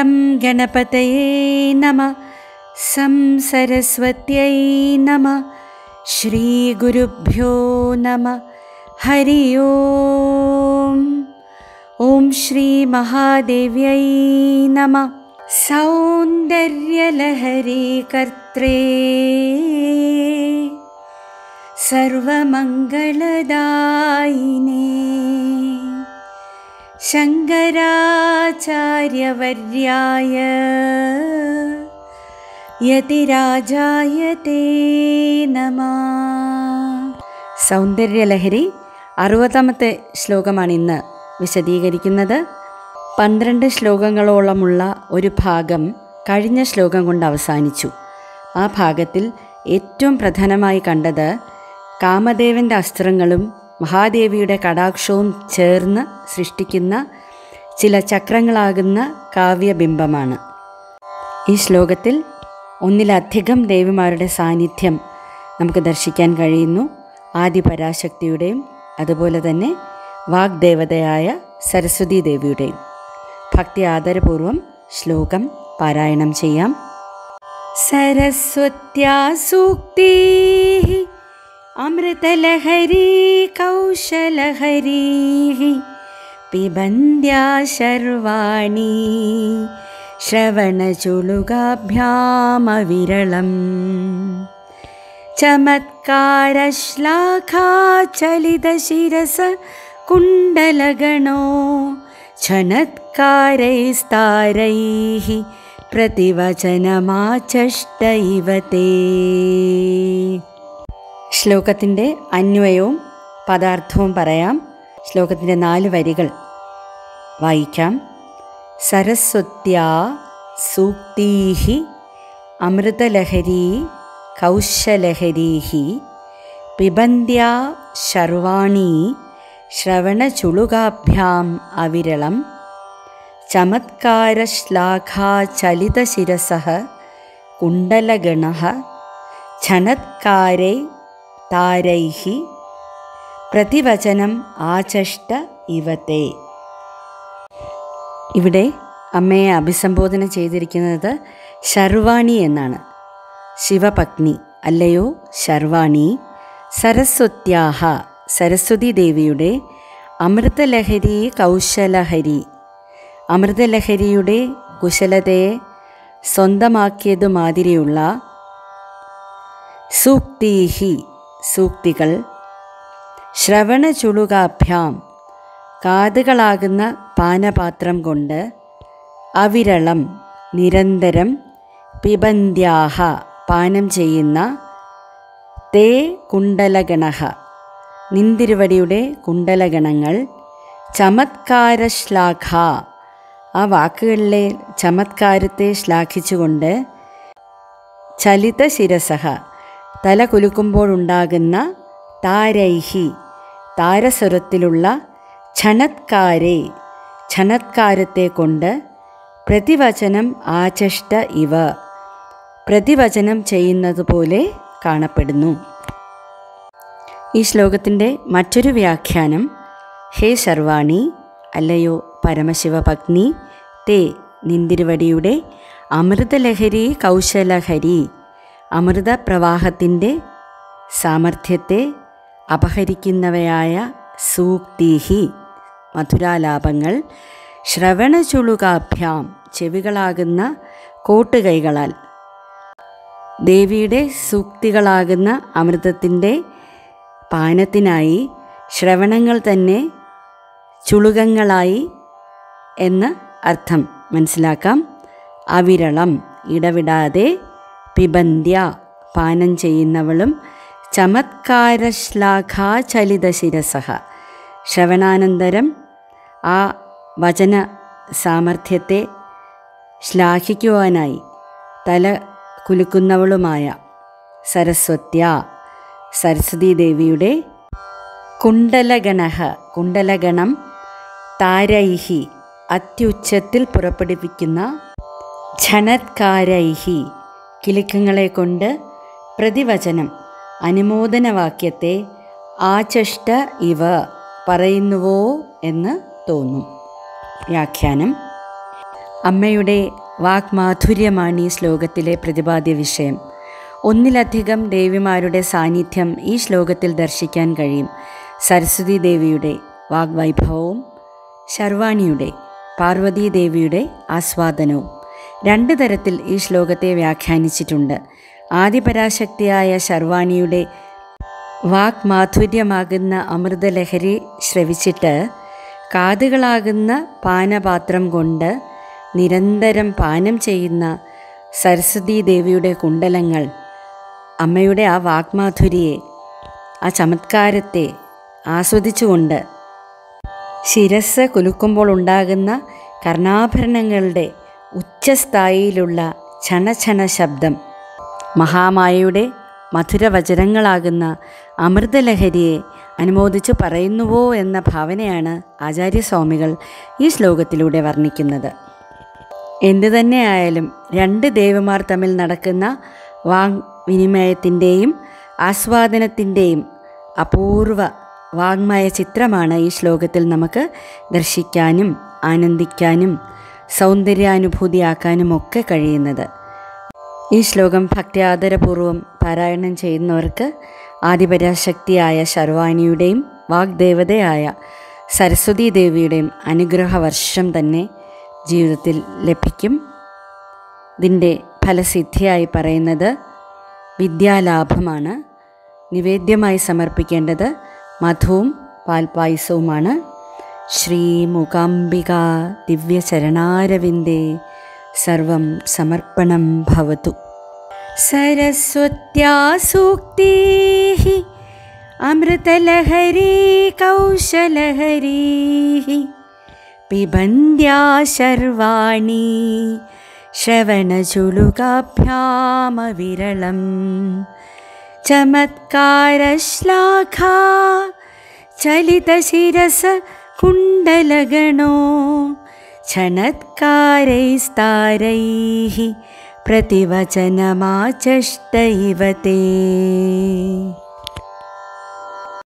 some ഗണപതയേ നമ some സരസ്വത്यै നമ ശ്രീഗുരുഭ്യോ നമ ഹരി ഓം ഓം ശ്രീ മഹാദേവ്यै നമ സൗന്ദര്യലഹരി കർത്രേ സർവമംഗളദായിനേ ശങ്കരാചാര്യവർയായ യതിരാജായ തേ നമ സൗന്ദര്യലഹരി അറുപതാമത്തെ ശ്ലോകമാണ് ഇന്ന് വിശദീകരിക്കുന്നത് പന്ത്രണ്ട് ശ്ലോകങ്ങളോളമുള്ള ഒരു ഭാഗം കഴിഞ്ഞ ശ്ലോകം കൊണ്ട് അവസാനിച്ചു ആ ഭാഗത്തിൽ ഏറ്റവും പ്രധാനമായി കണ്ടത് കാമദേവൻ്റെ അസ്ത്രങ്ങളും മഹാദേവിയുടെ കടാക്ഷവും ചേർന്ന് സൃഷ്ടിക്കുന്ന ചില ചക്രങ്ങളാകുന്ന കാവ്യബിംബമാണ് ഈ ശ്ലോകത്തിൽ ഒന്നിലധികം ദേവിമാരുടെ സാന്നിധ്യം നമുക്ക് ദർശിക്കാൻ കഴിയുന്നു ആദിപരാശക്തിയുടെയും അതുപോലെ തന്നെ വാഗ്ദേവതയായ സരസ്വതി ദേവിയുടെയും ഭക്തി ആദരപൂർവം ശ്ലോകം പാരായണം ചെയ്യാം സരസ്വത്യാ സൂക്തി അമൃതലഹരി കൗശലഹരി പിബന്ധ്യാ ശർവാണി ശ്രവണചുളുകാഭ്യാമവിരളം ചമത്കാരശ്ലാഘാചലിതശിരസ കുണ്ടലഗണോ ഛനത്കാരൈസ്താരൈः പ്രതിവചനമാചഷ്ട ഇവ തേ ശ്ലോകത്തിൻ്റെ അന്വയവും പദാർത്ഥവും പറയാം ശ്ലോകത്തിൻ്റെ നാല് വരികൾ വായിക്കാം സരസ്വത്യാ സൂക്തീഹി അമൃതലഹരീ കൗശലഹരീഹി പിബന്ധ്യാ ശർവാണി ശ്രവണചുളുകാഭ്യാം അവിരളം ചമത്കാരശ്ലാഘാചലിതശിരസ കുണ്ടലഗണ ഛനത്കാരൈ താരൈः പ്രതിവചനം ആചഷ്ട ഇവത്തെ ഇവിടെ അമ്മയെ അഭിസംബോധന ചെയ്തിരിക്കുന്നത് ശർവാണി എന്നാണ് ശിവപത്നി അല്ലയോ ശർവാണി സരസ്വത്യാഹ സരസ്വതി ദേവിയുടെ അമൃതലഹരി കൗശലഹരി അമൃതലഹരിയുടെ കുശലതയെ സ്വന്തമാക്കിയതുമാതിരിയുള്ള സൂക്തീഹി സൂക്തികൾ ശ്രവണചുളുകാഭ്യാം കാതുകളാകുന്ന പാനപാത്രം കൊണ്ട് അവിരളം നിരന്തരം പിബന്ധ്യാഹ പാനം ചെയ്യുന്ന തേ കുണ്ടലഗണഹ നിന്തിരുവടിയുടെ കുണ്ടലഗണങ്ങൾ ചമത്കാരശ്ലാഘ ആ വാക്കുകളിലെ ചമത്കാരത്തെ ശ്ലാഘിച്ചുകൊണ്ട് ചലിത ശിരസഹ തല കുലുക്കുമ്പോഴുണ്ടാകുന്ന താരൈഹി താരസ്വരത്തിലുള്ള ക്ഷണത്കാരെ ക്ഷണത്കാരത്തെ കൊണ്ട് പ്രതിവചനം ആചഷ്ട ഇവ പ്രതിവചനം ചെയ്യുന്നതുപോലെ കാണപ്പെടുന്നു ഈ ശ്ലോകത്തിൻ്റെ മറ്റൊരു വ്യാഖ്യാനം ഹേ ശർവാണി അല്ലയോ പരമശിവപത്നി തേ നിന്തിരുവടിയുടെ അമൃതലഹരി കൗശലഹരി അമൃത പ്രവാഹത്തിൻ്റെ സാമർഥ്യത്തെ അപഹരിക്കുന്നവയായ സൂക്തിഹി മധുരാലാപങ്ങൾ ശ്രവണചുളുകാഭ്യാം ചെവികളാകുന്ന കോട്ടുകൈകളാൽ ദേവിയുടെ സൂക്തികളാകുന്ന അമൃതത്തിൻ്റെ പാനത്തിനായി ശ്രവണങ്ങൾ തന്നെ ചുളുകങ്ങളായി എന്ന് അർത്ഥം മനസ്സിലാക്കാം അവിരളം ഇടവിടാതെ പിബന്ധ്യ പാനം ചെയ്യുന്നവളും ചമത്കാരശ്ലാഘാചലിത ശിരസഹ ശ്രവണാനന്തരം ആ വചന സാമർഥ്യത്തെ ശ്ലാഘിക്കുവാനായി തല കുലുക്കുന്നവളുമായ സരസ്വത്യ സരസ്വതീ ദേവിയുടെ കുണ്ടലഗണഹ കുണ്ടലഗണം താരൈഹി അത്യുച്ചത്തിൽ പുറപ്പെടുവിക്കുന്ന ക്ഷണത്കാരൈഹി കിലുക്കങ്ങളെ കൊണ്ട് പ്രതിവചനം അനുമോദനവാക്യത്തെ ആചഷ്ട ഇവ പറയുന്നുവോ എന്ന് തോന്നും വ്യാഖ്യാനം അമ്മയുടെ വാക്മാധുര്യമാണ് ഈ ശ്ലോകത്തിലെ പ്രതിപാദ്യ വിഷയം ഒന്നിലധികം ദേവിമാരുടെ സാന്നിധ്യം ഈ ശ്ലോകത്തിൽ ദർശിക്കാൻ കഴിയും സരസ്വതി ദേവിയുടെ വാഗ്വൈഭവവും ശർവാണിയുടെ പാർവതീദേവിയുടെ ആസ്വാദനവും രണ്ട് തരത്തിൽ ഈ ശ്ലോകത്തെ വ്യാഖ്യാനിച്ചിട്ടുണ്ട് ആദിപരാശക്തിയായ ശർവാണിയുടെ വാക്മാധുര്യമാകുന്ന അമൃതലഹരി ശ്രവിച്ചിട്ട് കാതുകളാകുന്ന പാനപാത്രം കൊണ്ട് നിരന്തരം പാനം ചെയ്യുന്ന സരസ്വതീ ദേവിയുടെ കുണ്ടലങ്ങൾ അമ്മയുടെ ആ വാക്മാധുരിയെ ആ ചമത്കാരത്തെ ആസ്വദിച്ചുകൊണ്ട് ശിരസ് കുലുക്കുമ്പോൾ ഉണ്ടാകുന്ന കർണാഭരണങ്ങളുടെ ഉച്ചസ്ഥായിയിലുള്ള ഛണഛണ ശബ്ദം മഹാമായയുടെ മധുരവചനങ്ങളാകുന്ന അമൃതലഹരിയെ അനുമോദിച്ചു പറയുന്നുവോ എന്ന ഭാവനയാണ് ആചാര്യസ്വാമികൾ ഈ ശ്ലോകത്തിലൂടെ വർണ്ണിക്കുന്നത് എന്തു തന്നെയായാലും രണ്ട് ദേവന്മാർ തമ്മിൽ നടക്കുന്ന വാഗ്വിനിമയത്തിൻ്റെയും ആസ്വാദനത്തിൻ്റെയും അപൂർവ വാങ്മയ ചിത്രമാണ് ഈ ശ്ലോകത്തിൽ നമുക്ക് ദർശിക്കാനും ആനന്ദിക്കാനും സൗന്ദര്യാനുഭൂതിയാക്കാനും ഒക്കെ കഴിയുന്നത് ഈ ശ്ലോകം ഭക്തി പാരായണം ചെയ്യുന്നവർക്ക് ആദിപരാശക്തിയായ ശർവാണിയുടെയും വാഗ്ദേവതയായ സരസ്വതീ ദേവിയുടെയും അനുഗ്രഹവർഷം തന്നെ ജീവിതത്തിൽ ലഭിക്കും ഇതിൻ്റെ ഫലസിദ്ധിയായി പറയുന്നത് വിദ്യാലാഭമാണ് നിവേദ്യമായി സമർപ്പിക്കേണ്ടത് മധുവും പാൽപായസവുമാണ് ശ്രീമുഖാംബിക ദിവ്യചരണാരവിന്ദേ സർവം സമർപ്പണം ഭവതു സരസ്വത്യാ സൂക്തി അമൃതലഹരീ കൗശലഹരീ പിബന്ധ്യാ ശർവാണി ശ്രവണചുളുകാഭ്യാമവിരളം ചമത്കാരശ്ലാഘാ ചലിതശിരസ കുണ്ടലഗണോ क्षणत्कारैस्तारैः प्रतिवचनमाचष्ट इव ते